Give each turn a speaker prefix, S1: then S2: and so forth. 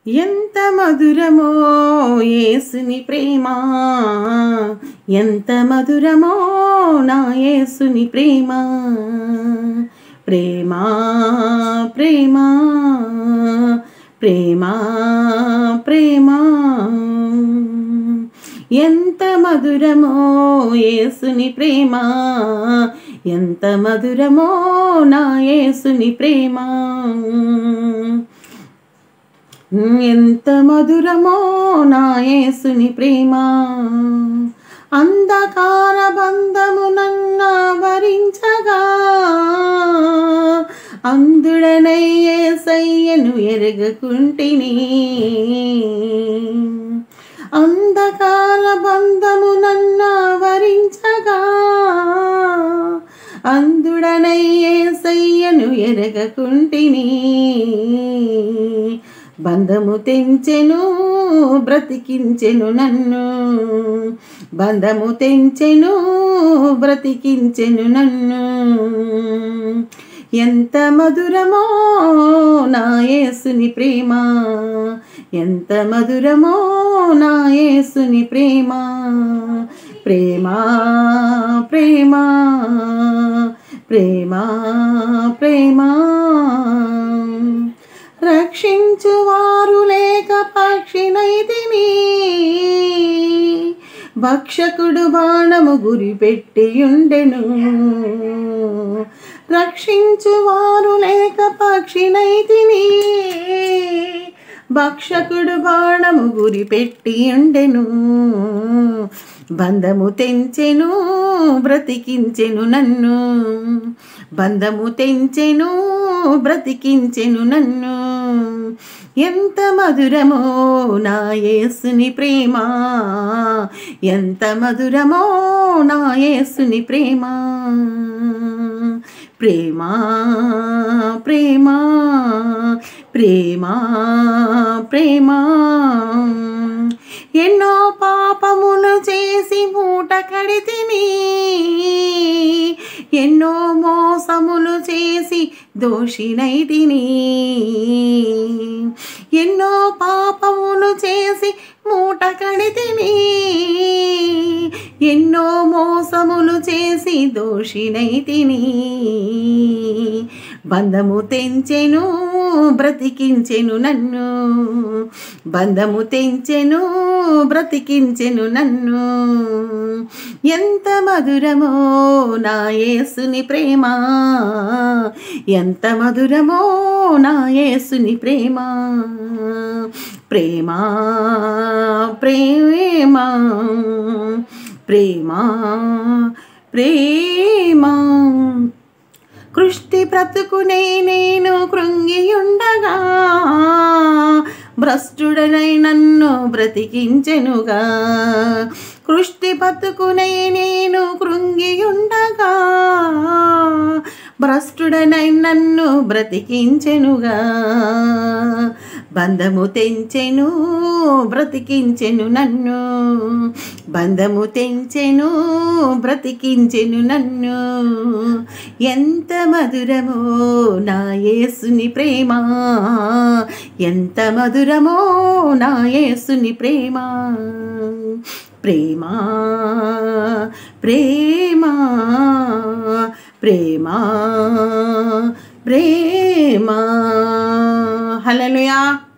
S1: ఎంత మధురమో యేసుని ప్రేమ ఎంత మధురమో నా యేసుని ప్రేమ ప్రేమ ప్రేమ ప్రేమ ప్రేమ ఎంత మధురమో యేసుని ప్రేమ ఎంత మధురమో నా యేసుని ప్రేమ ఎంత మధురమో నా యేసుని ప్రేమ అంధకార బంధము నన్ను వరించగా అందుడనయ్యే సయ్యను ఎరగకుంటిని అంధకార బంధము నన్ను వరించగా అందుడనయ్యే సయ్యను ఎరగకుంటిని బంధము తెంచెను బ్రతికించెను నన్ను బంధము తెంచెను బ్రతికించెను నన్ను ఎంత మధురమో నా యేసుని ప్రేమ ఎంత మధురమో నా యేసుని ప్రేమ ప్రేమ ప్రేమ ప్రేమ ప్రేమ రక్షించువారు లేక పక్షినైతిని భక్షకుడు బాణము గురిపెట్టి ఉండెను రక్షించువారు లేక పక్షినైతిని భక్షకుడు బాణము గురిపెట్టి ఉండెను బంధము తెంచెను బ్రతికించెను నన్ను బంధము తెంచెను బ్రతికించెను నన్ను ఎంత మధురమో నా యేసుని ప్రేమ ఎంత మధురమో నా యేసుని ప్రేమ ప్రేమ ప్రేమ ప్రేమ ప్రేమ ఎన్నో పాపములు చేసి మూట కడితిని ఎన్నో మోసములు చేసి దోషినైతిని ఎన్నో పాపములు చేసి మూట కడితిని ఎన్నో మోసములు చేసి దోషినైతిని బంధము తెంచెను బ్రతికించెను నన్ను బంధము తెంచెను బ్రతికించెను నన్ను ఎంత మధురమో నా యేసుని ప్రేమ ఎంత మధురమో నా యేసుని ప్రేమ ప్రేమ ప్రేమ ప్రేమ ప్రేమ కృష్టి బ్రతుకునే నేను కృంగియుండగా భ్రష్టుడనై నన్ను బ్రతికించెనుగా కృష్టి బతుకునే నేను కృంగియుండగా భ్రష్టుడనై నన్ను బ్రతికించెనుగా బంధము తెంచెను బ్రతికించెను నన్ను బంధము తెంచెను బ్రతికించెను నన్ను ఎంత మధురమో నా యేసుని ప్రేమ ఎంత మధురమో నా యేసుని ప్రేమ ప్రేమ ప్రేమ ప్రేమ ప్రేమ హల్లెలూయా